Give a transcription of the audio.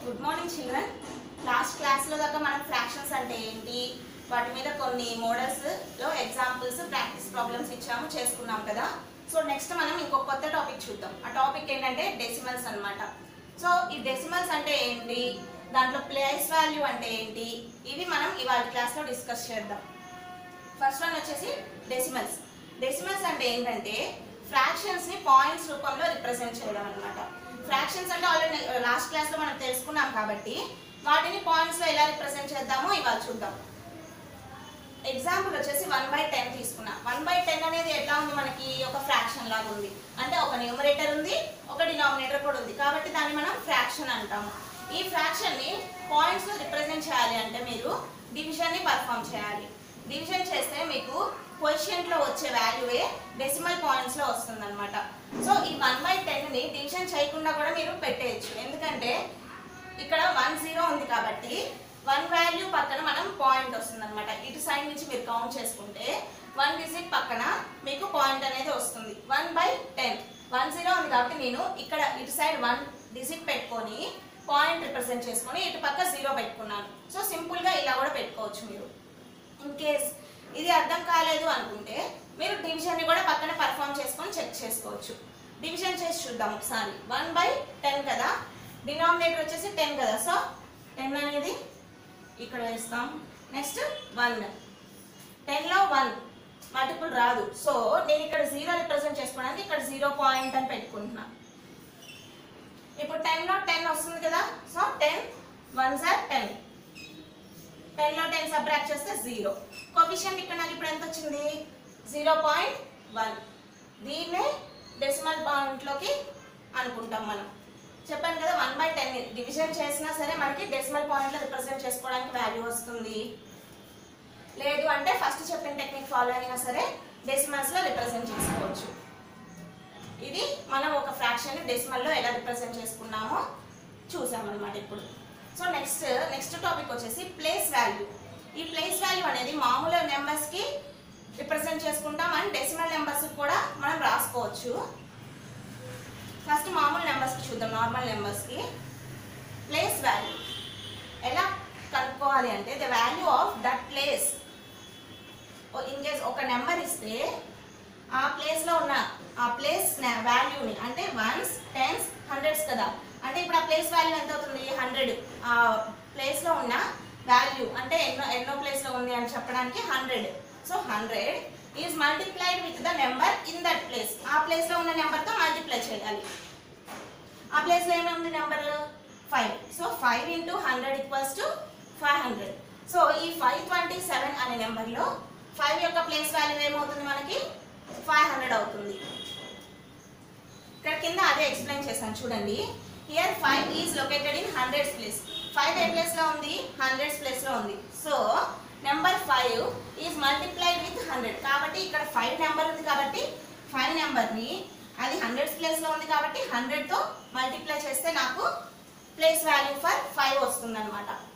good morning children last క్లాస్లో దాకా మనం ఫ్రాక్షన్స్ అంటే ఏంటి వాటి మీద కొన్ని మోడల్స్ లో ఎగ్జాంపుల్స్ ప్రాక్టీస్ ప్రాబ్లమ్స్ ఇచ్చాము చేసుకున్నాం కదా సో నెక్స్ట్ మనం ఇంకో కొత్త టాపిక్ చూద్దాం ఆ టాపిక్ ఏంటంటే డెసిమల్స్ అన్నమాట సో ఈ డెసిమల్స్ అంటే ఏంటి దాంట్లో ప్లేస్ వాల్యూ అంటే ఏంటి ఇవి మనం ఇవాళ క్లాస్లో డిస్కస్ చేద్దాం ఫస్ట్ వన్ వచ్చేసి డెసిమల్స్ డెసిమల్స్ అంటే ఏంటంటే ఫ్రాక్షన్స్ ని పాయింట్స్ రూపంలో రిప్రజెంట్ చేయడం అన్నమాట ఫ్రాక్షన్స్ అంటే ఆల్రెడీ లాస్ట్ క్లాస్ లో మనం తెలుసుకున్నాం కాబట్టి వాటిని పాయింట్స్ లో ఎలా రిప్రజెంట్ చేద్దామో ఇవాళ చూద్దాం ఎగ్జాంపుల్ వచ్చేసి వన్ బై టెన్ తీసుకున్నా వన్ బై టెన్ అనేది ఎట్లా ఉంది మనకి ఒక ఫ్రాక్షన్ లాగా ఉంది అంటే ఒక న్యూమరేటర్ ఉంది ఒక డినామినేటర్ కూడా ఉంది కాబట్టి దాన్ని మనం ఫ్రాక్షన్ అంటాము ఈ ఫ్రాక్షన్ ని పాయింట్స్ లో రిప్రజెంట్ చేయాలి అంటే మీరు డివిజన్ ని పర్ఫామ్ చేయాలి డివిజన్ చేస్తే మీకు క్వశ్చన్ లో వచ్చే వాల్యూవే డెసిమల్ పాయింట్స్ లో వస్తుంది అనమాట సో ఈ వన్ బై టెన్ ని డివిజన్ చేయకుండా కూడా మీరు పెట్టేయచ్చు ఎందుకంటే ఇక్కడ వన్ జీరో ఉంది కాబట్టి వన్ వాల్యూ పక్కన మనం పాయింట్ వస్తుంది అనమాట ఇటు సైడ్ నుంచి మీరు కౌంట్ చేసుకుంటే వన్ డిజిట్ పక్కన మీకు పాయింట్ అనేది వస్తుంది one by ten one zero ఉంది కాబట్టి నేను ఇక్కడ ఇటు సైడ్ వన్ డిజిట్ పెట్టుకొని పాయింట్ రిప్రజెంట్ చేసుకొని ఇటు పక్క జీరో పెట్టుకున్నాను సో సింపుల్గా ఇలా కూడా పెట్టుకోవచ్చు మీరు ఇన్ కేస్ ఇది అర్థం కాలేదు అనుకుంటే మీరు డివిజన్ ని కూడా పక్కన పర్ఫామ్ చేసుకొని చెక్ చేసుకోవచ్చు డివిజన్ చేసి చూద్దాం ఒకసారి వన్ బై టెన్ కదా డినామినేటర్ వచ్చేసి టెన్ కదా సో టెన్ అనేది ఇక్కడ వేస్తాం నెక్స్ట్ వన్ టెన్లో వన్ మల్టిపుల్ రాదు సో నేను ఇక్కడ జీరో రిప్రజెంట్ చేసుకోవడానికి ఇక్కడ జీరో పాయింట్ అని పెట్టుకుంటున్నా ఇప్పుడు టెన్లో టెన్ వస్తుంది కదా so ten one sir ten టెన్లో టెన్ సబ్రాక్ట్ చేస్తే జీరో కోఫిషియంట్ ఇక్కడ నాకు ఇప్పుడు ఎంత వచ్చింది జీరో పాయింట్ వన్ దీన్నే డెసిమల్ పాయింట్లోకి అనుకుంటాం మనం చెప్పాను కదా వన్ బై టెన్ డివిజన్ చేసినా సరే మనకి డెసిమల్ పాయింట్లో రిప్రజెంట్ చేసుకోవడానికి వాల్యూ వస్తుంది లేదు అంటే ఫస్ట్ చెప్పిన టెక్నిక్ ఫాలో అయినా సరే డెసిమల్స్లో రిప్రజెంట్ చేసుకోవచ్చు ఇది మనం ఒక ఫ్రాక్షన్ డెసిమల్లో ఎలా రిప్రజెంట్ చేసుకున్నామో చూసామన్నమాట ఇప్పుడు సో నెక్స్ట్ నెక్స్ట్ టాపిక్ వచ్చేసి ప్లేస్ వాల్యూ ఈ ప్లేస్ వాల్యూ అనేది మామూలు నెంబర్స్కి రిప్రజెంట్ చేసుకుంటాం అండ్ డెసిమల్ నెంబర్స్ కూడా మనం రాసుకోవచ్చు ఫస్ట్ మామూలు నెంబర్స్కి చూద్దాం నార్మల్ నెంబర్స్కి ప్లేస్ వాల్యూ ఎలా కనుక్కోవాలి అంటే the value of that place in case ఒక నెంబర్ ఇస్తే ఆ ప్లేస్లో ఉన్న ఆ ప్లేస్ వాల్యూని అంటే వన్స్ టెన్స్ హండ్రెడ్స్ కదా అంటే ఇప్పుడు ఆ ప్లేస్ వాల్యూ ఎంత అవుతుంది హండ్రెడ్ ఆ ప్లేస్లో ఉన్న వాల్యూ అంటే ఎన్నో ఎన్నో ప్లేస్లో ఉంది అని చెప్పడానికి hundred so hundred is multiplied with the number in that place ఆ ప్లేస్లో ఉన్న నెంబర్తో మల్టిప్లై చేయాలి ఆ ప్లేస్లో ఏముంది number five so five into hundred equals to five hundred so ఈ ఫైవ్ ట్వంటీ సెవెన్ అనే నెంబర్లో ఫైవ్ యొక్క ప్లేస్ వాల్యూ ఏమవుతుంది మనకి ఫైవ్ హండ్రెడ్ అవుతుంది ఇక్కడ కింద అదే ఎక్స్ప్లెయిన్ చేశాను చూడండి here five is located in hundreds place five ఏ ప్లేస్లో ఉంది హండ్రెడ్స్ ప్లేస్లో ఉంది so number five is multiplied with hundred కాబట్టి ఇక్కడ ఫైవ్ నెంబర్ ఉంది కాబట్టి ఫైవ్ నెంబర్ని అది హండ్రెడ్స్ ప్లేస్లో ఉంది కాబట్టి హండ్రెడ్తో మల్టిప్లై చేస్తే నాకు ప్లేస్ వాల్యూ ఫర్ ఫైవ్ వస్తుంది అనమాట